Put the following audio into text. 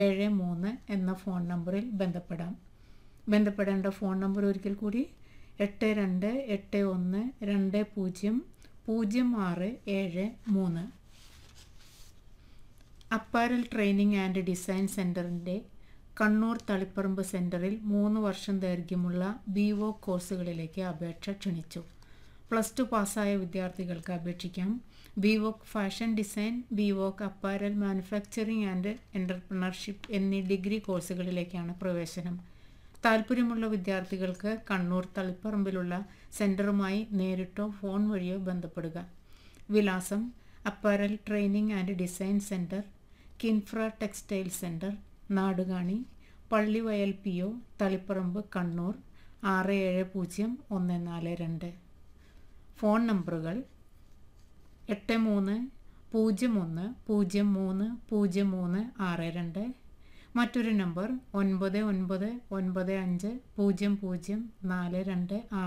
ഏഴ് മൂന്ന് എന്ന ഫോൺ നമ്പറിൽ ബന്ധപ്പെടാം ബന്ധപ്പെടേണ്ട ഫോൺ നമ്പർ ഒരിക്കൽ കൂടി എട്ട് രണ്ട് എട്ട് ഒന്ന് രണ്ട് പൂജ്യം പൂജ്യം ആറ് ഏഴ് മൂന്ന് അപ്പാരൽ ട്രെയിനിങ് ആൻഡ് ഡിസൈൻ സെൻറ്ററിൻ്റെ കണ്ണൂർ തളിപ്പറമ്പ് സെൻറ്ററിൽ മൂന്ന് വർഷം ദൈർഘ്യമുള്ള ബി ഒ കോഴ്സുകളിലേക്ക് അപേക്ഷ ക്ഷണിച്ചു പ്ലസ് ടു പാസ്സായ വിദ്യാർത്ഥികൾക്ക് അപേക്ഷിക്കാം B Voc fashion design B Voc apparel manufacturing and entrepreneurship എന്നീ ഡിഗ്രി കോഴ്സുകളിലേക്കാണ് പ്രവേശനം താല്പര്യമുള്ള വിദ്യാർത്ഥികൾക്ക് കണ്ണൂർ തളിപ്പറമ്പിലുള്ള സെൻറ്ററുമായി നേരിട്ടോ ഫോൺ വഴിയോ ബന്ധപ്പെടുക വിലാസം apparel training and design centre KINFRA textile centre Nadukani Pallivayal P O Taliparamba Kannur ആറ് ഏഴ് പൂജ്യം ഒന്ന് നാല് രണ്ട് ഫോൺ നമ്പറുകൾ എട്ട് മൂന്ന് പൂജ്യം ഒന്ന് പൂജ്യം മൂന്ന് പൂജ്യം മൂന്ന് ആറ് രണ്ട് മറ്റൊരു നമ്പർ ഒൻപത് ഒൻപത് ഒൻപത് അഞ്ച് പൂജ്യം പൂജ്യം നാല് രണ്ട് ആറ്